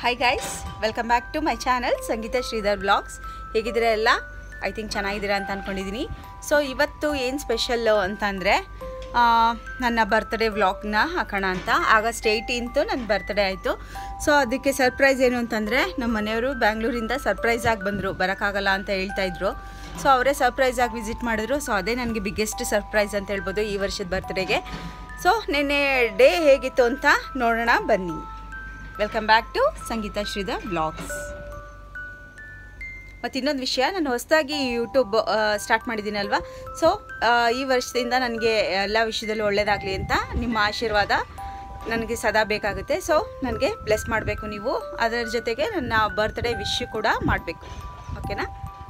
Hi guys welcome back to my channel Sangeetha Sridhar blogs ಹೇಗಿದ್ದೀರಾ ಎಲ್ಲ I think ಚೆನ್ನಾಗಿದ್ದೀರಾ ಅಂತ ಅಂದ್ಕೊಂಡಿದ್ದೀನಿ ಸೊ ಇವತ್ತು ಏನು ಸ್ಪೆಷಲ್ಲು ಅಂತಂದರೆ ನನ್ನ ಬರ್ತ್ಡೇ ವ್ಲಾಗ್ನ ಹಾಕೋಣ ಅಂತ ಆಗಸ್ಟ್ ಏಯ್ಟೀನ್ತು ನನ್ನ ಬರ್ತ್ಡೇ ಆಯಿತು ಸೊ ಅದಕ್ಕೆ ಸರ್ಪ್ರೈಸ್ ಏನು ಅಂತಂದರೆ ನಮ್ಮ ಮನೆಯವರು ಬ್ಯಾಂಗ್ಳೂರಿಂದ ಸರ್ಪ್ರೈಸ್ ಆಗಿ ಬಂದರು ಬರೋಕ್ಕಾಗಲ್ಲ ಅಂತ ಹೇಳ್ತಾ ಇದ್ರು ಸೊ ಅವರೇ ಸರ್ಪ್ರೈಸ್ ಆಗಿ ವಿಸಿಟ್ ಮಾಡಿದ್ರು ಸೊ ಅದೇ ನನಗೆ ಬಿಗ್ಗೆಸ್ಟ್ ಸರ್ಪ್ರೈಸ್ ಅಂತ ಹೇಳ್ಬೋದು ಈ ವರ್ಷದ ಬರ್ತ್ಡೇಗೆ ಸೊ ನಿನ್ನೆ ಡೇ ಹೇಗಿತ್ತು ಅಂತ ನೋಡೋಣ ಬನ್ನಿ welcome back to Sangeetha Sridhar blogs ಮತ್ತು ಇನ್ನೊಂದು ವಿಷಯ ನಾನು ಹೊಸದಾಗಿ ಯೂಟ್ಯೂಬ್ ಸ್ಟಾರ್ಟ್ ಮಾಡಿದ್ದೀನಲ್ವಾ ಸೊ ಈ ವರ್ಷದಿಂದ ನನಗೆ ಎಲ್ಲ ವಿಷಯದಲ್ಲೂ ಒಳ್ಳೆಯದಾಗಲಿ ಅಂತ ನಿಮ್ಮ ಆಶೀರ್ವಾದ ನನಗೆ ಸದಾ ಬೇಕಾಗುತ್ತೆ ಸೊ ನನಗೆ ಬ್ಲೆಸ್ ಮಾಡಬೇಕು ನೀವು ಅದರ ಜೊತೆಗೆ ನನ್ನ ಬರ್ತ್ಡೇ ವಿಶ್ ಕೂಡ ಮಾಡಬೇಕು ಓಕೆನಾ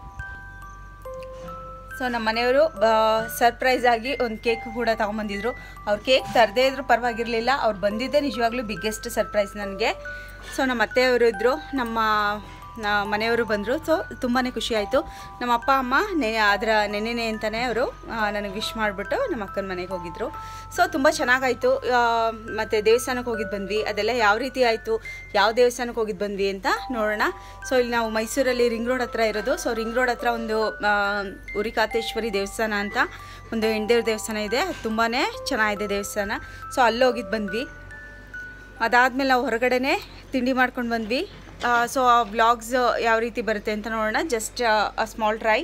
ಸೊ ನಮ್ಮ ಮನೆಯವರು ಸರ್ಪ್ರೈಸ್ ಆಗಿ ಒಂದು ಕೇಕ್ ಕೂಡ ತೊಗೊಂಬಂದಿದ್ರು ಅವ್ರು ಕೇಕ್ ತರದೇ ಇದ್ರು ಪರವಾಗಿರಲಿಲ್ಲ ಅವ್ರು ಬಂದಿದ್ದೇ ನಿಜವಾಗ್ಲೂ ಬಿಗ್ಗೆಸ್ಟ್ ಸರ್ಪ್ರೈಸ್ ನನಗೆ ಸೊ ನಮ್ಮ ಅತ್ತೆಯವರು ಇದ್ದರು ನಮ್ಮ ನ ಮನೆಯವರು ಬಂದರು ಸೊ ತುಂಬಾ ಖುಷಿ ಆಯಿತು ನಮ್ಮ ಅಪ್ಪ ಅಮ್ಮ ನೆ ಅದರ ನೆನೆನೆ ಅಂತಲೇ ಅವರು ನನಗೆ ವಿಶ್ ಮಾಡಿಬಿಟ್ಟು ನಮ್ಮ ಅಕ್ಕನ ಮನೆಗೆ ಹೋಗಿದ್ದರು ಸೊ ತುಂಬ ಚೆನ್ನಾಗಾಯಿತು ಮತ್ತು ದೇವಸ್ಥಾನಕ್ಕೆ ಹೋಗಿದ್ದು ಬಂದ್ವಿ ಅದೆಲ್ಲ ಯಾವ ರೀತಿ ಆಯಿತು ಯಾವ ದೇವಸ್ಥಾನಕ್ಕೆ ಹೋಗಿದ್ದು ಬಂದ್ವಿ ಅಂತ ನೋಡೋಣ ಸೊ ಇಲ್ಲಿ ನಾವು ಮೈಸೂರಲ್ಲಿ ರಿಂಗ್ ರೋಡ್ ಹತ್ರ ಇರೋದು ಸೊ ರಿಂಗ್ ರೋಡ್ ಹತ್ರ ಒಂದು ಉರಿಕಾತೇಶ್ವರಿ ದೇವಸ್ಥಾನ ಅಂತ ಒಂದು ಹೆಣ್ದೇವ್ರ ದೇವಸ್ಥಾನ ಇದೆ ಅದು ತುಂಬಾ ಚೆನ್ನಾಗಿದೆ ದೇವಸ್ಥಾನ ಸೊ ಅಲ್ಲಿ ಹೋಗಿದ್ದು ಬಂದ್ವಿ ಅದಾದಮೇಲೆ ನಾವು ಹೊರಗಡೆನೇ ತಿಂಡಿ ಮಾಡ್ಕೊಂಡು ಬಂದ್ವಿ ಸೊ ಆ ವ್ಲಾಗ್ಸ್ ಯಾವ ರೀತಿ ಬರುತ್ತೆ ಅಂತ ನೋಡೋಣ ಜಸ್ಟ್ ಅ ಸ್ಮಾಲ್ ಟ್ರೈ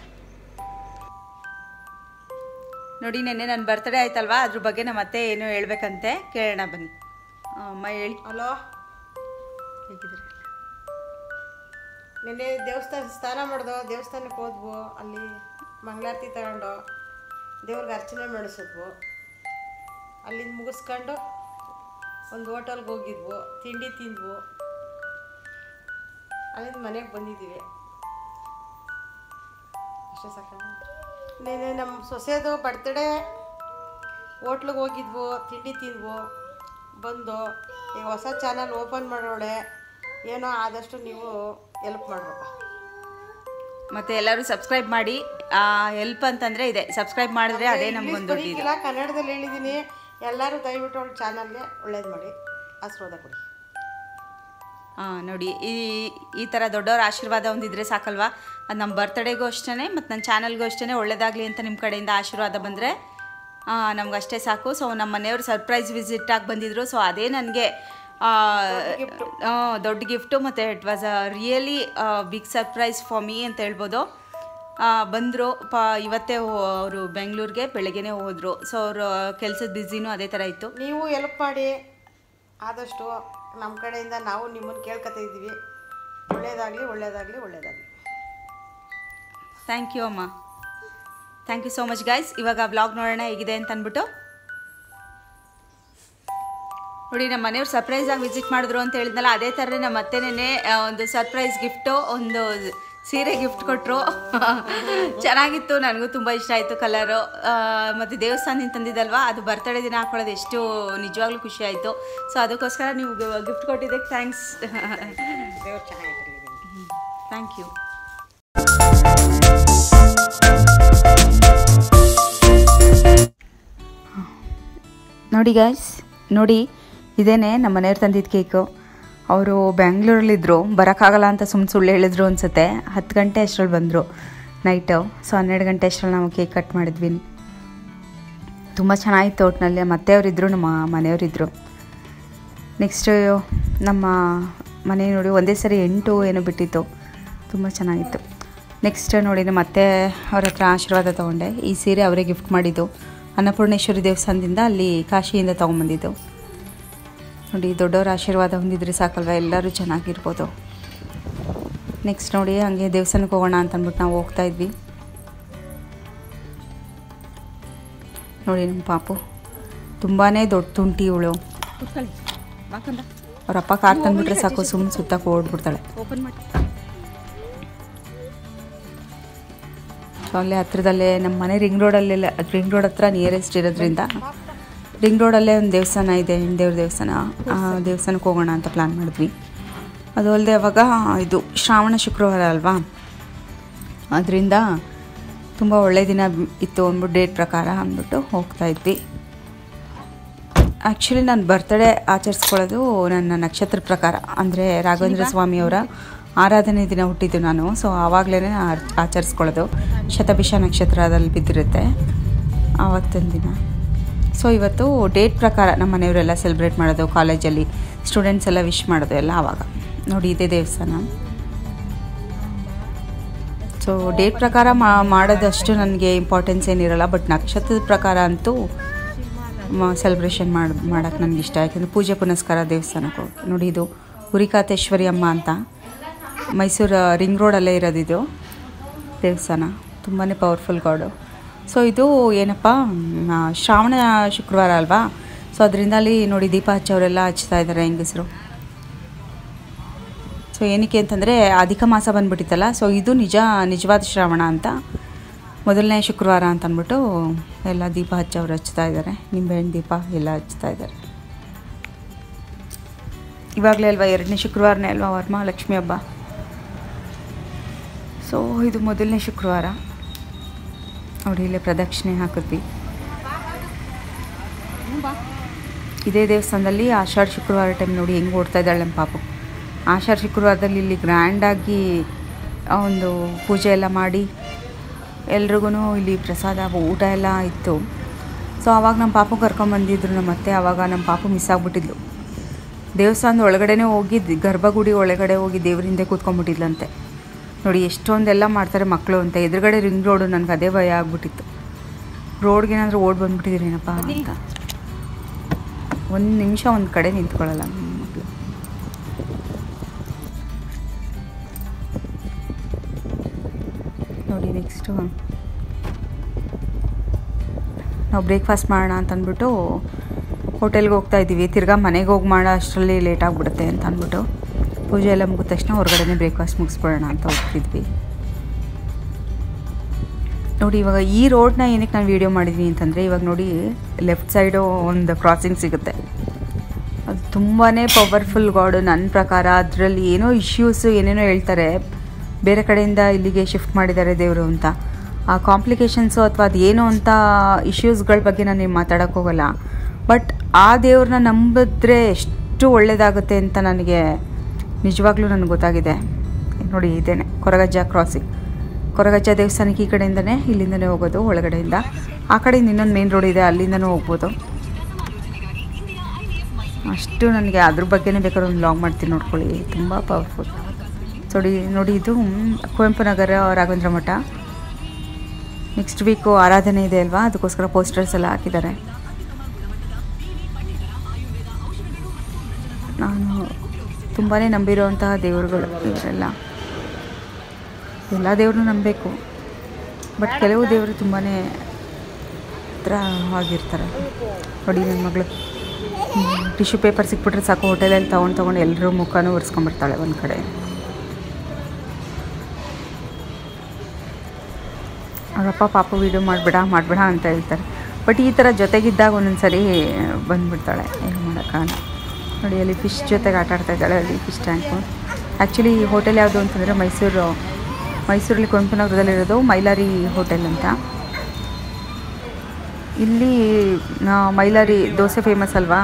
ನೋಡಿ ನೆನ್ನೆ ನನ್ನ ಬರ್ತ್ಡೇ ಆಯ್ತಲ್ವಾ ಅದ್ರ ಬಗ್ಗೆ ನಮ್ಮ ಅತ್ತೆ ಏನು ಹೇಳ್ಬೇಕಂತೆ ಕೇಳೋಣ ಬನ್ನಿ ಅಮ್ಮ ಹೇಳಿ ಹಲೋ ಹೇಗಿದ್ದೀರಿ ನಿನ್ನೆ ದೇವಸ್ಥಾನ ಸ್ನಾನ ಮಾಡ್ದೋ ದೇವಸ್ಥಾನಕ್ಕೆ ಹೋದ್ವು ಅಲ್ಲಿ ಮಂಗಳಾರತಿ ತಗೊಂಡು ದೇವ್ರಿಗೆ ಅರ್ಚನೆ ಮಾಡಿಸಿದ್ವು ಅಲ್ಲಿಂದ ಮುಗಿಸ್ಕೊಂಡು ಒಂದು ಹೋಟೆಲ್ಗೆ ಹೋಗಿದ್ವು ತಿಂಡಿ ತಿಂದ್ವು ಅಲ್ಲಿಂದ ಮನೆಗೆ ಬಂದಿದ್ದೀವಿ ಅಷ್ಟೇ ಸಾಕ ನೆನ್ನೆ ನಮ್ಮ ಸೊಸೆದು ಬರ್ತಡೇ ಹೋಟ್ಲಿಗೆ ಹೋಗಿದ್ವು ತಿಂಡಿ ತಿಂದ್ವು ಬಂದು ಈಗ ಹೊಸ ಚಾನಲ್ ಓಪನ್ ಮಾಡೋಳೆ ಏನೋ ಆದಷ್ಟು ನೀವು ಎಲ್ಪ್ ಮಾಡ್ರಪ್ಪ ಮತ್ತೆ ಎಲ್ಲರೂ ಸಬ್ಸ್ಕ್ರೈಬ್ ಮಾಡಿ ಹೆಲ್ಪ್ ಅಂತಂದ್ರೆ ಇದೆ ಸಬ್ಸ್ಕ್ರೈಬ್ ಮಾಡಿದ್ರೆ ಅದೇ ನಮ್ಗೊಂದು ದೊಡ್ಡ ಇದು ಬರೀಕಿಲ್ಲ ಕನ್ನಡದಲ್ಲಿ ಹೇಳಿದ್ದೀನಿ ಎಲ್ಲರೂ ದಯವಿಟ್ಟು ಅವಳ ಚಾನಲ್ಗೆ ಒಳ್ಳೇದು ಮಾಡಿ ಆಶೀರ್ವಾದ ಕೊಡಿ ಹಾಂ ನೋಡಿ ಈ ಈ ಥರ ದೊಡ್ಡವ್ರ ಆಶೀರ್ವಾದ ಒಂದಿದ್ರೆ ಸಾಕಲ್ವಾ ಅದು ನಮ್ಮ ಬರ್ತ್ಡೇಗೂ ಅಷ್ಟೇ ಮತ್ತು ನನ್ನ ಚಾನಲ್ಗೂ ಅಷ್ಟೇ ಒಳ್ಳೇದಾಗಲಿ ಅಂತ ನಿಮ್ಮ ಕಡೆಯಿಂದ ಆಶೀರ್ವಾದ ಬಂದರೆ ನಮ್ಗೆ ಅಷ್ಟೇ ಸಾಕು ಸೊ ನಮ್ಮ ಮನೆಯವರು ಸರ್ಪ್ರೈಸ್ ವಿಸಿಟ್ ಆಗಿ ಬಂದಿದ್ರು ಸೊ ಅದೇ ನನಗೆ ದೊಡ್ಡ ಗಿಫ್ಟು ಮತ್ತು it was a really big surprise for me ಅಂತ ಹೇಳ್ಬೋದು ಬಂದರು ಪ ಇವತ್ತೇ ಅವರು ಬೆಂಗಳೂರಿಗೆ ಬೆಳಗ್ಗೆನೇ ಹೋದರು ಸೊ ಅವರು ಕೆಲಸದ ಬ್ಯುಸಿನೂ ಅದೇ ಥರ ಇತ್ತು ನೀವು ಎಲ್ಪ್ ಮಾಡಿ ಆದಷ್ಟು ನಮ್ಮ ಕಡೆಯಿಂದ ನಾವು ನಿಮ್ಮನ್ನು ಕೇಳ್ಕೊತಾ ಇದ್ದೀವಿ ಒಳ್ಳೇದಾಗಲಿ ಒಳ್ಳೇದಾಗಲಿ ಒಳ್ಳೇದಾಗಲಿ ಥ್ಯಾಂಕ್ ಯು ಅಮ್ಮ thank you so much guys ಇವಾಗ ವ್ಲಾಗ್ ನೋಡೋಣ ಹೇಗಿದೆ ಅಂತ ಅಂದ್ಬಿಟ್ಟು ನೋಡಿ ನಮ್ಮ ಮನೆಯವ್ರು ಸರ್ಪ್ರೈಸ್ ಆಗಿ ವಿಸಿಟ್ ಮಾಡಿದ್ರು ಅಂತ ಹೇಳಿದ್ನಲ್ಲ ಅದೇ ಥರ ನಮ್ಮ ಅತ್ತೆನೇ ಒಂದು ಸರ್ಪ್ರೈಸ್ ಗಿಫ್ಟು ಒಂದು ಸೀರೆ ಗಿಫ್ಟ್ ಕೊಟ್ಟರು ಚೆನ್ನಾಗಿತ್ತು ನನಗೂ ತುಂಬ ಇಷ್ಟ ಆಯಿತು ಕಲರು ಮತ್ತು ದೇವಸ್ಥಾನದಿಂದ ತಂದಿದ್ದಲ್ವಾ ಅದು ಬರ್ತಡೇ ದಿನ ಹಾಕೊಳ್ಳೋದು ಎಷ್ಟು ನಿಜವಾಗ್ಲೂ ಖುಷಿ ಆಯಿತು ಸೊ ಅದಕ್ಕೋಸ್ಕರ ನೀವು ಗಿಫ್ಟ್ ಕೊಟ್ಟಿದ್ದಕ್ಕೆ ಥ್ಯಾಂಕ್ಸ್ ದೇವ್ರು ಚೆನ್ನಾಗಿರಲಿ ಥ್ಯಾಂಕ್ ಯು ನೋಡಿ ಗಾಯ್ಸ್ ನೋಡಿ ಇದೇನೆ ನಮ್ಮ ಮನೆಯವ್ರು ತಂದಿದ್ದ ಕೇಕು ಅವರು ಬ್ಯಾಂಗ್ಳೂರಲ್ಲಿದ್ದರು ಬರೋಕ್ಕಾಗಲ್ಲ ಅಂತ ಸುಮ್ಮನೆ ಸುಳ್ಳು ಹೇಳಿದ್ರು ಅನ್ಸುತ್ತೆ ಹತ್ತು ಗಂಟೆ ಅಷ್ಟರಲ್ಲಿ ಬಂದರು ನೈಟು ಸೊ ಹನ್ನೆರಡು ಗಂಟೆ ಅಷ್ಟರಲ್ಲಿ ನಾವು ಕೇಕ್ ಕಟ್ ಮಾಡಿದ್ವಿ ತುಂಬ ಚೆನ್ನಾಗಿತ್ತು ಒಟ್ಟಿನಲ್ಲಿ ಮತ್ತೆಯವರಿದ್ದರು ನಮ್ಮ ಮನೆಯವರಿದ್ದರು ನೆಕ್ಸ್ಟು ನಮ್ಮ ಮನೆ ನೋಡಿ ಒಂದೇ ಸರಿ ಎಂಟು ಏನೋ ಬಿಟ್ಟಿತ್ತು ತುಂಬ ಚೆನ್ನಾಗಿತ್ತು ನೆಕ್ಸ್ಟ್ ನೋಡಿ ನಮ್ಮ ಅತ್ತೆ ಅವ್ರ ಹತ್ರ ಆಶೀರ್ವಾದ ತೊಗೊಂಡೆ ಈ ಸೀರೆ ಅವರೇ ಗಿಫ್ಟ್ ಮಾಡಿದ್ದು ಅನ್ನಪೂರ್ಣೇಶ್ವರಿ ದೇವಸ್ಥಾನದಿಂದ ಅಲ್ಲಿ ಕಾಶಿಯಿಂದ ತೊಗೊಂಬಂದಿದ್ದು ನೋಡಿ ದೊಡ್ಡವರ ಆಶೀರ್ವಾದ ಹೊಂದಿದ್ರೆ ಸಾಕಲ್ವ ಎಲ್ಲರೂ ಚೆನ್ನಾಗಿರ್ಬೋದು ನೆಕ್ಸ್ಟ್ ನೋಡಿ ಹಂಗೆ ದೇವಸ್ಥಾನಕ್ಕೆ ಹೋಗೋಣ ಅಂತ ಅಂದ್ಬಿಟ್ಟು ನಾವು ಹೋಗ್ತಾ ಇದ್ವಿ ನೋಡಿ ನಮ್ಮ ಪಾಪು ತುಂಬಾ ದೊಡ್ಡ ತುಂಟಿ ಇವಳು ಅವ್ರ ಅಪ್ಪ ಕಾರ್ ತಂದ್ಬಿಟ್ರೆ ಸಾಕು ಸುಮ್ಮನೆ ಸುತ್ತಕ್ಕೆ ಓಡ್ಬಿಡ್ತಾಳೆ ಓಪನ್ ಮಾಡಿ ಸೊ ಅಲ್ಲೇ ಹತ್ರದಲ್ಲೇ ನಮ್ಮ ಮನೆ ರಿಂಗ್ ರೋಡಲ್ಲೆಲ್ಲ ರಿಂಗ್ ರೋಡ್ ಹತ್ರ ನಿಯರೆಸ್ಟ್ ಇರೋದ್ರಿಂದ ರಿಂಗ್ ರೋಡಲ್ಲೇ ಒಂದು ದೇವಸ್ಥಾನ ಇದೆ ದೇವ್ರ ದೇವಸ್ಥಾನ ಆ ದೇವಸ್ಥಾನಕ್ಕೆ ಹೋಗೋಣ ಅಂತ ಪ್ಲ್ಯಾನ್ ಮಾಡಿದ್ವಿ ಅದು ಅಲ್ಲದೆ ಅವಾಗ ಇದು ಶ್ರಾವಣ ಶುಕ್ರವಾರ ಅಲ್ವಾ ಅದರಿಂದ ತುಂಬ ಒಳ್ಳೆ ದಿನ ಇತ್ತು ಅಂದ್ಬಿಟ್ಟು ಡೇಟ್ ಪ್ರಕಾರ ಅಂದ್ಬಿಟ್ಟು ಹೋಗ್ತಾ ಇದ್ವಿ ಆ್ಯಕ್ಚುಲಿ ನಾನು ಬರ್ತಡೇ ಆಚರಿಸ್ಕೊಳ್ಳೋದು ನನ್ನ ನಕ್ಷತ್ರ ಪ್ರಕಾರ ಅಂದರೆ ರಾಘವೇಂದ್ರ ಸ್ವಾಮಿಯವರ ಆರಾಧನೆ ದಿನ ಹುಟ್ಟಿದ್ದು ನಾನು ಸೊ ಆವಾಗಲೇ ಆಚರಿಸ್ಕೊಳ್ಳೋದು ಶತಭಿಷ ನಕ್ಷತ್ರದಲ್ಲಿ ಬಿದ್ದಿರುತ್ತೆ ಆವತ್ತಿನ ದಿನ ಸೊ ಇವತ್ತು ಡೇಟ್ ಪ್ರಕಾರ ನಮ್ಮ ಮನೆಯವರೆಲ್ಲ ಸೆಲೆಬ್ರೇಟ್ ಮಾಡೋದು ಕಾಲೇಜಲ್ಲಿ ಸ್ಟೂಡೆಂಟ್ಸ್ ಎಲ್ಲ ವಿಶ್ ಮಾಡೋದು ಎಲ್ಲ ಆವಾಗ ನೋಡಿ ಇದೇ ದೇವಸ್ಥಾನ ಸೊ ಡೇಟ್ ಪ್ರಕಾರ ಮಾಡೋದಷ್ಟು ನನಗೆ ಇಂಪಾರ್ಟೆನ್ಸ್ ಏನಿರಲ್ಲ ಬಟ್ ನಕ್ಷತ್ರದ ಪ್ರಕಾರ ಅಂತೂ ಸೆಲೆಬ್ರೇಷನ್ ಮಾಡಿ ಮಾಡೋಕ್ಕೆ ನನಗೆ ಇಷ್ಟ ಯಾಕೆಂದರೆ ಪೂಜೆ ಪುನಸ್ಕಾರ ದೇವಸ್ಥಾನಕ್ಕೆ ಹೋಗಿ ನೋಡಿ ಇದು ಹುರಿಕಾತೇಶ್ವರಿ ಅಮ್ಮ ಅಂತ ಮೈಸೂರು ರಿಂಗ್ ರೋಡಲ್ಲೇ ಇರೋದು ಇದು ದೇವಸ್ಥಾನ ತುಂಬಾ ಪವರ್ಫುಲ್ ಗಾಡು ಸೊ ಇದು ಏನಪ್ಪ ಮ್, ಶ್ರಾವಣ ಶುಕ್ರವಾರ ಅಲ್ವಾ ಸೊ ಅದರಿಂದ ಅಲ್ಲಿ ನೋಡಿ ದೀಪ ಹಚ್ಚೋರೆಲ್ಲ ಹಚ್ತಾ ಇದ್ದಾರೆ ಹೆಂಗಸರು ಸೊ ಏನಕ್ಕೆ ಅಂತಂದರೆ ಅಧಿಕ ಮಾಸ ಬಂದ್ಬಿಟ್ಟಿತ್ತಲ್ಲ ಸೊ ಇದು ನಿಜ ನಿಜವಾದ ಶ್ರಾವಣ ಅಂತ ಮೊದಲನೇ ಶುಕ್ರವಾರ ಅಂತ ಅಂದ್ಬಿಟ್ಟು ಎಲ್ಲ ದೀಪ ಹಚ್ಚೋರು ಹಚ್ತಾ ಇದ್ದಾರೆ ನಿಂಬೆಹಣ್ಣು ದೀಪ ಎಲ್ಲ ಹಚ್ತಾ ಇದ್ದಾರೆ ಇವಾಗಲೇ ಅಲ್ವಾ ಎರಡನೇ ಶುಕ್ರವಾರನೇ ಅಲ್ವಾ ವರಮಹಾಲಕ್ಷ್ಮಿ ಹಬ್ಬ ಸೊ ಇದು ಮೊದಲನೇ ಶುಕ್ರವಾರ ನೋಡಿ ಇಲ್ಲೇ ಪ್ರದಕ್ಷಿಣೆ ಹಾಕಿದ್ವಿ ಇದೇ ದೇವಸ್ಥಾನದಲ್ಲಿ ಆಷಾಢ ಶುಕ್ರವಾರ ಟೈಮ್ ನೋಡಿ ಹೆಂಗೆ ಓಡ್ತಾ ಇದ್ದಾಳೆ ನಮ್ಮ ಪಾಪು ಆಷಾಢ ಶುಕ್ರವಾರದಲ್ಲಿ ಇಲ್ಲಿ ಗ್ರ್ಯಾಂಡಾಗಿ ಒಂದು ಪೂಜೆ ಎಲ್ಲ ಮಾಡಿ ಎಲ್ರಿಗೂ ಇಲ್ಲಿ ಪ್ರಸಾದ ಊಟ ಎಲ್ಲ ಇತ್ತು ಸೊ ಆವಾಗ ನಮ್ಮ ಪಾಪು ಕರ್ಕೊಂಬಂದಿದ್ರು ನಮ್ಮ ಅತ್ತೆ ಆವಾಗ ನಮ್ಮ ಪಾಪು ಮಿಸ್ ಆಗಿಬಿಟ್ಟಿದ್ಲು ದೇವಸ್ಥಾನದ ಒಳಗಡೆನೇ ಹೋಗಿ ದ್- ಗರ್ಭಗುಡಿ ಒಳಗಡೆ ಹೋಗಿ ದೇವ್ರ ಹಿಂದೆ ಕೂತ್ಕೊಂಡ್ಬಿಟ್ಟಿದ್ಲಂತೆ ನೋಡಿ ಎಷ್ಟೊಂದೆಲ್ಲ ಮಾಡ್ತಾರೆ ಮಕ್ಕಳು ಅಂತ ಎದುರುಗಡೆ ರಿಂಗ್ ರೋಡು ನನಗೆ ಅದೇ ಭಯ ಆಗ್ಬಿಟ್ಟಿತ್ತು ರೋಡ್ಗೆ ಏನಾದರೂ ಓಡ್ ಬಂದ್ಬಿಟ್ಟಿದ್ದೀರೇನಪ್ಪ ಅಂತ ಒಂದು ನಿಮಿಷ ಒಂದು ಕಡೆ ನಿಂತ್ಕೊಳ್ಳಲ್ಲ ನಮ್ಮ ಮಕ್ಕಳು ನೋಡಿ ನೆಕ್ಸ್ಟು ನಾವು ಬ್ರೇಕ್ಫಾಸ್ಟ್ ಮಾಡೋಣ ಅಂತ ಅಂದ್ಬಿಟ್ಟು ಹೋಟೆಲ್ಗೆ ಹೋಗ್ತಾ ಇದ್ದೀವಿ ತಿರ್ಗಾ ಮನೆಗೆ ಹೋಗಿ ಮಾಡೋ ಅಷ್ಟರಲ್ಲಿ ಲೇಟ್ ಆಗಿಬಿಡುತ್ತೆ ಅಂತ ಅಂದ್ಬಿಟ್ಟು ಪೂಜೆ ಎಲ್ಲ ಮುಗಿದ ತಕ್ಷಣ ಹೊರಗಡೆನೇ ಬ್ರೇಕ್ಫಾಸ್ಟ್ ಮುಗಿಸ್ಬಿಡೋಣ ಅಂತ ಹೋಗ್ತಿದ್ವಿ ನೋಡಿ ಇವಾಗ ಈ ರೋಡ್ನ ಏನಕ್ಕೆ ನಾನು ವೀಡಿಯೋ ಮಾಡಿದ್ದೀನಿ ಅಂತಂದರೆ ಇವಾಗ ನೋಡಿ ಲೆಫ್ಟ್ ಸೈಡು ಒಂದು ಕ್ರಾಸಿಂಗ್ ಸಿಗುತ್ತೆ ಅದು ತುಂಬಾ ಪವರ್ಫುಲ್ ಗಾಡು ನನ್ನ ಪ್ರಕಾರ ಅದರಲ್ಲಿ ಏನೋ ಇಶ್ಯೂಸು ಏನೇನೋ ಹೇಳ್ತಾರೆ ಬೇರೆ ಕಡೆಯಿಂದ ಇಲ್ಲಿಗೆ ಶಿಫ್ಟ್ ಮಾಡಿದ್ದಾರೆ ದೇವರು ಅಂತ ಆ ಕಾಂಪ್ಲಿಕೇಶನ್ಸು ಅಥವಾ ಅದು ಏನು ಅಂತ ಇಶ್ಯೂಸ್ಗಳ ಬಗ್ಗೆ ನಾನು ನಿಮ್ಗೆ ಮಾತಾಡೋಕ್ಕೆ ಹೋಗಲ್ಲ ಬಟ್ ಆ ದೇವ್ರನ್ನ ನಂಬಿದ್ರೆ ಎಷ್ಟು ಒಳ್ಳೆಯದಾಗುತ್ತೆ ಅಂತ ನನಗೆ ನಿಜವಾಗ್ಲೂ ನನಗೆ ಗೊತ್ತಾಗಿದೆ ನೋಡಿ ಇದೇನೆ ಕೊರಗಜ್ಜ ಕ್ರಾಸಿಂಗ್ ಕೊರಗಜ್ಜ ದೇವಸ್ಥಾನಕ್ಕೆ ಈ ಕಡೆಯಿಂದನೇ ಇಲ್ಲಿಂದನೇ ಹೋಗೋದು ಒಳಗಡೆಯಿಂದ ಆ ಕಡೆಯಿಂದ ಇನ್ನೊಂದು ಮೇನ್ ರೋಡ್ ಇದೆ ಅಲ್ಲಿಂದನೂ ಹೋಗ್ಬೋದು ಅಷ್ಟು ನನಗೆ ಅದ್ರ ಬಗ್ಗೆನೇ ಬೇಕಾದ್ರೆ ಒಂದು ಲಾಗ್ ಮಾಡ್ತೀನಿ ನೋಡ್ಕೊಳ್ಳಿ ತುಂಬ ಪವರ್ಫುಲ್ ನೋಡಿ ನೋಡಿ ಇದು ಮ್, ಕುವೆಂಪು ನಗರ ರಾಘವೇಂದ್ರ ಮಠ ನೆಕ್ಸ್ಟ್ ವೀಕು ಆರಾಧನೆ ಇದೆ ಅಲ್ವಾ ಅದಕ್ಕೋಸ್ಕರ ಪೋಸ್ಟರ್ಸ್ ಎಲ್ಲ ಹಾಕಿದ್ದಾರೆ ನಾನು ತುಂಬಾ ನಂಬಿರುವಂತಹ ದೇವರುಗಳು ಇವರೆಲ್ಲ ಎಲ್ಲ ದೇವ್ರನ್ನೂ ನಂಬಬೇಕು ಬಟ್ ಕೆಲವು ದೇವರು ತುಂಬಾ ಹತ್ರ ಆಗಿರ್ತಾರೆ ನೋಡಿ ನನ್ನ ಮಗಳು ಟಿಶ್ಯೂ ಪೇಪರ್ ಸಿಕ್ಬಿಟ್ರೆ ಸಾಕು ಹೋಟೆಲಲ್ಲಿ ತೊಗೊಂಡು ತೊಗೊಂಡು ಎಲ್ಲರೂ ಮುಖನೂ ಒರೆಸ್ಕೊಂಬರ್ತಾಳೆ ಒಂದು ಕಡೆ ಅವರಪ್ಪ ಪಾಪ ವೀಡಿಯೋ ಮಾಡಬೇಡ ಮಾಡಬೇಡ ಅಂತ ಹೇಳ್ತಾರೆ ಬಟ್ ಈ ಥರ ಜೊತೆಗಿದ್ದಾಗ ಒಂದೊಂದು ಸರಿ ಬಂದುಬಿಡ್ತಾಳೆ ಏನು ಮಾಡೋಕ್ಕಾಗಲ್ಲ ನೋಡಿ ಅಲ್ಲಿ ಫಿಶ್ ಜೊತೆಗೆ ಆಟ ಆಡ್ತಾ ಇದ್ದಾಳೆ ಅಲ್ಲಿ ಫಿಶ್ ಟ್ಯಾಂಕು ಆ್ಯಕ್ಚುಲಿ ಹೋಟೆಲ್ ಯಾವುದು ಅಂತಂದರೆ ಮೈಸೂರು ಮೈಸೂರಲ್ಲಿ ಕುವೆಂಪುನಗರದಲ್ಲಿರೋದು ಮೈಲಾರಿ ಹೋಟೆಲ್ ಅಂತ ಇಲ್ಲಿ ನಾ- ಮೈಲಾರಿ ದೋಸೆ ಫೇಮಸ್ ಅಲ್ವಾ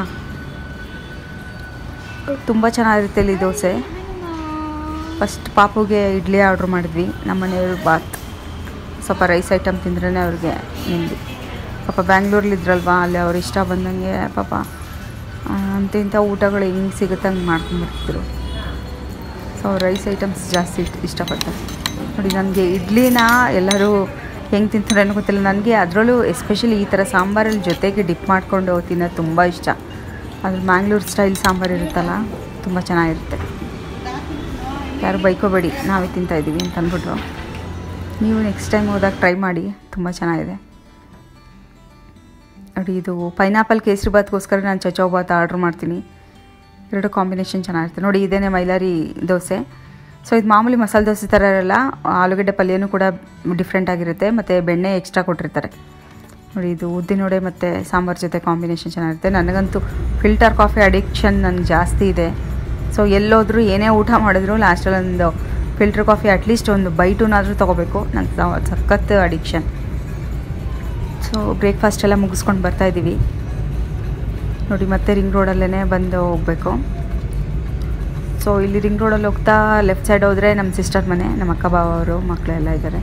ತುಂಬ ಚೆನ್ನಾಗಿರುತ್ತೆ ಇಲ್ಲಿ ದೋಸೆ ಫಸ್ಟ್ ಪಾಪುಗೆ ಇಡ್ಲಿ ಆರ್ಡ್ರ್ ಮಾಡಿದ್ವಿ ನಮ್ಮ ಮನೆಯವ್ರು ಬಾತ್ ಸ್ವಲ್ಪ ರೈಸ್ ಐಟಮ್ ತಿಂದ್ರೇ ಅವ್ರಿಗೆ ನಿಂದು ಪಾಪ ಬ್ಯಾಂಗ್ಳೂರಲ್ಲಿ ಇದ್ರಲ್ವಾ ಅಲ್ಲಿ ಅವ್ರು ಇಷ್ಟ ಬಂದಂಗೆ ಪಾಪ ಆ, ಅಂತ ಇಂಥ ಊಟಗಳು ಹೆಂಗೆ ಸಿಗುತ್ತೆ ಹಂಗೆ ಮಾಡ್ಕೊಂಬರ್ತಿದ್ರು ಸೊ ರೈಸ್ ಐಟಮ್ಸ್ ಜಾಸ್ತಿ ಇಷ್ಟ ಇಷ್ಟಪಡ್ತಾರೆ ನೋಡಿ ನನಗೆ ಇಡ್ಲಿನ ಎಲ್ಲರೂ ಹೆಂಗೆ ತಿಂತಾರೆ ಅನ್ನೋ ಗೊತ್ತಿಲ್ಲ ನನಗೆ ಅದರಲ್ಲೂ ಎಸ್ಪೆಷಲಿ ಈ ಥರ ಸಾಂಬಾರಲ್ಲಿ ಜೊತೆಗೆ ಡಿಪ್ ಮಾಡ್ಕೊಂಡು ತಿನ್ನೋದು ತುಂಬ ಇಷ್ಟ ಅದ್ರ ಮ್ಯಾಂಗ್ಳೂರ್ ಸ್ಟೈಲ್ ಸಾಂಬಾರು ಇರುತ್ತಲ್ಲ ತುಂಬ ಚೆನ್ನಾಗಿರುತ್ತೆ ಯಾರು ಬೈಕೋಬೇಡಿ ನಾವೇ ತಿಂತಾ ಇದ್ದೀವಿ ಅಂತ ಅಂದ್ಬಿಟ್ರು ನೀವು ನೆಕ್ಸ್ಟ್ ಟೈಮ್ ಹೋದಾಗ ಟ್ರೈ ಮಾಡಿ ತುಂಬ ಚೆನ್ನಾಗಿದೆ ನೋಡಿ ಇದು ಪೈನಾಪಲ್ ಕೇಸರಿ ಬಾತ್ಗೋಸ್ಕರ ನಾನು ಚಚೌ ಬಾತ್ ಆರ್ಡ್ರ್ ಮಾಡ್ತೀನಿ ಎರಡು ಕಾಂಬಿನೇಷನ್ ಚೆನ್ನಾಗಿರುತ್ತೆ ನೋಡಿ ಇದೇನೆ ಮೈಲಾರಿ ದೋಸೆ ಸೊ ಇದು ಮಾಮೂಲಿ ಮಸಾಲೆ ದೋಸೆ ಥರ ಇರಲ್ಲ ಆಲೂಗಡ್ಡೆ ಪಲ್ಯನೂ ಕೂಡ ಡಿಫ್ರೆಂಟ್ ಆಗಿರುತ್ತೆ ಮತ್ತು ಬೆಣ್ಣೆ ಎಕ್ಸ್ಟ್ರಾ ಕೊಟ್ಟಿರ್ತಾರೆ ನೋಡಿ ಇದು ಉದ್ದಿನೊಡೆ ಮತ್ತು ಸಾಂಬಾರು ಜೊತೆ ಕಾಂಬಿನೇಷನ್ ಚೆನ್ನಾಗಿರುತ್ತೆ ನನಗಂತೂ ಫಿಲ್ಟರ್ ಕಾಫಿ ಅಡಿಕ್ಷನ್ ನನಗೆ ಜಾಸ್ತಿ ಇದೆ ಸೊ ಎಲ್ಲೋದ್ರೂ ಏನೇ ಊಟ ಮಾಡಿದ್ರು ಲಾಸ್ಟಲ್ಲಿ ಒಂದು ಫಿಲ್ಟರ್ ಕಾಫಿ ಅಟ್ಲೀಸ್ಟ್ ಒಂದು ಬೈಟೂನಾದರೂ ತೊಗೋಬೇಕು ನಂಗೆ ಸಖತ್ ಅಡಿಕ್ಷನ್ ಸೊ ಬ್ರೇಕ್ಫಾಸ್ಟ್ ಎಲ್ಲ ಮುಗಿಸ್ಕೊಂಡು ಬರ್ತಾ ಇದ್ದೀವಿ ನೋಡಿ ಮತ್ತೆ ರಿಂಗ್ ರೋಡಲ್ಲೇ ಬಂದು ಹೋಗಬೇಕು ಸೊ ಇಲ್ಲಿ ರಿಂಗ್ ರೋಡಲ್ಲಿ ಹೋಗ್ತಾ ಲೆಫ್ಟ್ ಸೈಡ್ ಹೋದರೆ ನಮ್ಮ ಸಿಸ್ಟರ್ ಮನೆ ನಮ್ಮ ಅಕ್ಕ ಬಾವ ಅವರು ಮಕ್ಕಳೆಲ್ಲ ಇದ್ದಾರೆ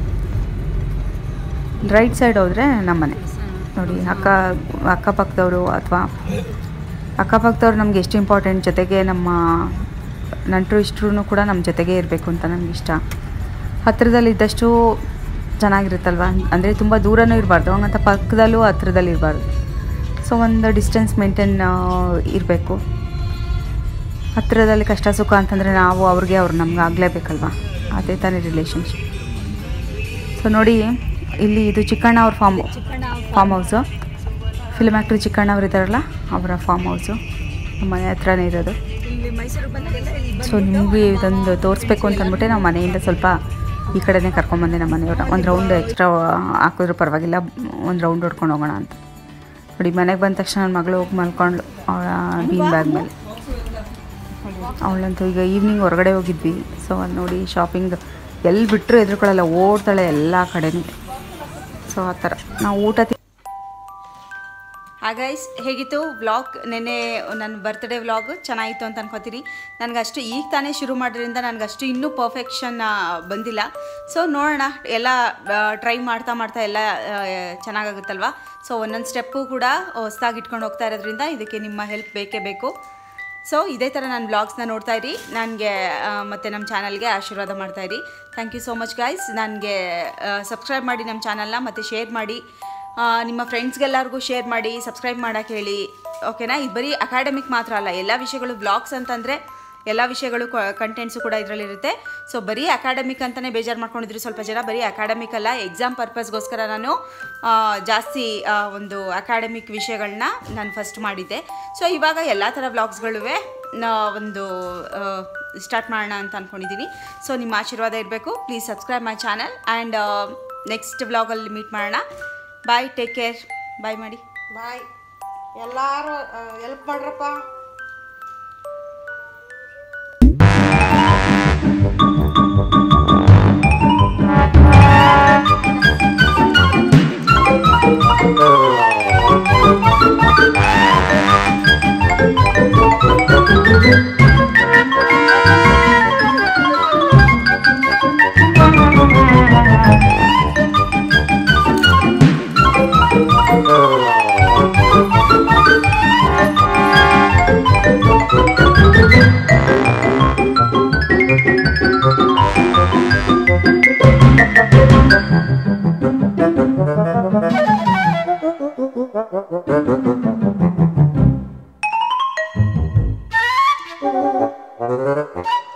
ರೈಟ್ ಸೈಡ್ ಹೋದರೆ ನಮ್ಮ ಮನೆ ನೋಡಿ ಅಕ್ಕ ಅಕ್ಕಪಕ್ಕದವರು ಅಥವಾ ಅಕ್ಕಪಕ್ಕದವ್ರು ನಮ್ಗೆ ಎಷ್ಟು ಇಂಪಾರ್ಟೆಂಟ್ ಜೊತೆಗೆ ನಮ್ಮ ನಂಟರು ಇಷ್ಟರು ಕೂಡ ನಮ್ಮ ಜೊತೆಗೆ ಇರಬೇಕು ಅಂತ ನಮ್ಗೆ ಇಷ್ಟ ಹತ್ತಿರದಲ್ಲಿದ್ದಷ್ಟು ಚೆನ್ನಾಗಿರುತ್ತಲ್ವ ಅಂದರೆ ತುಂಬ ದೂರನೂ ಇರಬಾರ್ದು ಹಂಗಂತ ಪಕ್ಕದಲ್ಲೂ ಹತ್ರದಲ್ಲಿ ಇರಬಾರ್ದು ಸೊ ಒಂದು ಡಿಸ್ಟೆನ್ಸ್ ಮೇಂಟೈನ್ ಇರಬೇಕು ಹತ್ತಿರದಲ್ಲಿ ಕಷ್ಟ ಸುಖ ಅಂತಂದರೆ ನಾವು ಅವ್ರಿಗೆ ಅವ್ರು ನಮ್ಗೆ ಆಗಲೇಬೇಕಲ್ವ ಅದೇ ತಾನೇ ರಿಲೇಷನ್ಶಿಪ್ ಸೊ ನೋಡಿ ಇಲ್ಲಿ ಇದು ಚಿಕ್ಕಣ್ಣ ಅವ್ರ farm farm house film actor Chikkanna ಅವ್ರು ಇದ್ದಾರಲ್ಲ ಅವರ ಫಾರ್ಮ್ ಹೌಸು ನಮ್ಮ ಮನೆ ಹತ್ರನೇ ಇರೋದು ಸೊ ನಿಮಗೆ ಇದೊಂದು ತೋರಿಸ್ಬೇಕು ಅಂತ ಅಂದ್ಬಿಟ್ಟೆ ನಾವು ಮನೆಯಿಂದ ಸ್ವಲ್ಪ ಈ ಕಡೆನೇ ಕರ್ಕೊಂಬಂದೆ ನಮ್ಮ ಮನೆಯವ್ರನ್ನ ಒಂದು ರೌಂಡ್ ಎಕ್ಸ್ಟ್ರಾ ಹಾಕಿದ್ರು ಪರವಾಗಿಲ್ಲ ಒಂದು ರೌಂಡ್ ಹೊಡ್ಕೊಂಡು ಹೋಗೋಣ ಅಂತ ನೋಡಿ ಮನೆಗೆ ಬಂದ ತಕ್ಷಣ ನನ್ನ ಮಗಳು ಹೋಗಿ ಮಲ್ಕೊಂಡ್ಳು ಅವಳ ಬೀನ್ ಬ್ಯಾಗ್ ಮೇಲೆ ಅವಳಂತೂ ಈಗ ಈವ್ನಿಂಗ್ ಹೊರಗಡೆ ಹೋಗಿದ್ವಿ ಸೊ ಅಲ್ಲಿ ನೋಡಿ ಶಾಪಿಂಗ್ ಎಲ್ಲಿ ಬಿಟ್ಟರು ಎದುರುಕೊಳ್ಳಲ್ಲ ಓಡ್ತಾಳೆ ಎಲ್ಲ ಕಡೆನೂ ಸೊ ಆ ಥರ ನಾವು ಊಟ ತಿ ಹಾಗೈಸ್ ಹೇಗಿತ್ತು ವ್ಲಾಗ್ ನೆನ್ನೆ ನನ್ನ ಬರ್ತ್ಡೇ ವ್ಲಾಗ್ ಚೆನ್ನಾಗಿತ್ತು ಅಂತ ಅನ್ಕೋತೀನಿ ನನಗಷ್ಟು ಈಗ ತಾನೇ ಶುರು ಮಾಡೋದ್ರಿಂದ ನನಗಷ್ಟು ಇನ್ನೂ ಪರ್ಫೆಕ್ಷನ್ ಬಂದಿಲ್ಲ ಸೊ ನೋಡೋಣ ಎಲ್ಲ ಟ್ರೈ ಮಾಡ್ತಾ ಮಾಡ್ತಾ ಎಲ್ಲ ಆ, ಚೆನ್ನಾಗಾಗುತ್ತಲ್ವ ಸೊ ಒಂದೊಂದು ಸ್ಟೆಪ್ಪು ಕೂಡ ಹೊಸ್ದಾಗಿ ಇಟ್ಕೊಂಡು ಹೋಗ್ತಾ ಇರೋದ್ರಿಂದ ಇದಕ್ಕೆ ನಿಮ್ಮ ಹೆಲ್ಪ್ ಬೇಕೇ ಬೇಕು ಸೊ ಇದೇ ಥರ ನಾನು ವ್ಲಾಗ್ಸ್ನ ನೋಡ್ತಾ ಇರಿ ನನಗೆ ಮತ್ತು ನಮ್ಮ ಚಾನಲ್ಗೆ ಆಶೀರ್ವಾದ ಮಾಡ್ತಾ ಇರಿ thank you so much guys ನನಗೆ ಸಬ್ಸ್ಕ್ರೈಬ್ ಮಾಡಿ ನಮ್ಮ ಚಾನಲ್ನ ಮತ್ತು ಶೇರ್ ಮಾಡಿ ಆ, ನಿಮ್ಮ ಫ್ರೆಂಡ್ಸ್ಗೆಲ್ಲರಿಗೂ ಶೇರ್ ಮಾಡಿ ಸಬ್ಸ್ಕ್ರೈಬ್ ಮಾಡೋಕ್ಕೆ ಹೇಳಿ ಓಕೆನಾ ಇದು ಬರೀ ಅಕಾಡೆಮಿಕ್ ಮಾತ್ರ ಅಲ್ಲ ಎಲ್ಲ ವಿಷಯಗಳು ವ್ಲಾಗ್ಸ್ ಅಂತಂದರೆ ಎಲ್ಲ ವಿಷಯಗಳು ಕಂಟೆಂಟ್ಸು ಕೂಡ ಇದರಲ್ಲಿರುತ್ತೆ ಸೊ ಬರೀ ಅಕಾಡೆಮಿಕ್ ಅಂತಲೇ ಬೇಜಾರು ಮಾಡ್ಕೊಂಡಿದ್ರು ಸ್ವಲ್ಪ ಜನ ಬರೀ ಅಕಾಡೆಮಿಕ್ ಅಲ್ಲ ಎಕ್ಸಾಮ್ ಪರ್ಪಸ್ಗೋಸ್ಕರ ನಾನು ಆ, ಜಾಸ್ತಿ ಆ, ಒಂದು ಅಕಾಡೆಮಿಕ್ ವಿಷಯಗಳನ್ನ ನಾನು ಫಸ್ಟ್ ಮಾಡಿದ್ದೆ ಸೊ ಇವಾಗ ಎಲ್ಲ ಥರ ವ್ಲಾಗ್ಸ್ಗಳುವೆ ಒಂದು ಸ್ಟಾರ್ಟ್ ಮಾಡೋಣ ಅಂತ ಅಂದ್ಕೊಂಡಿದ್ದೀನಿ ಸೊ ನಿಮ್ಮ ಆಶೀರ್ವಾದ ಇರಬೇಕು please subscribe my channel and next ವ್ಲಾಗಲ್ಲಿ ಮೀಟ್ ಮಾಡೋಣ ಬಾಯ್ ಟೇಕ್ ಕೇರ್ ಬಾಯ್ ಮಾಡಿ ಬಾಯ್ ಎಲ್ಲರೂ ಹೆಲ್ಪ್ ಮಾಡ್ರಪ್ಪ Thank you.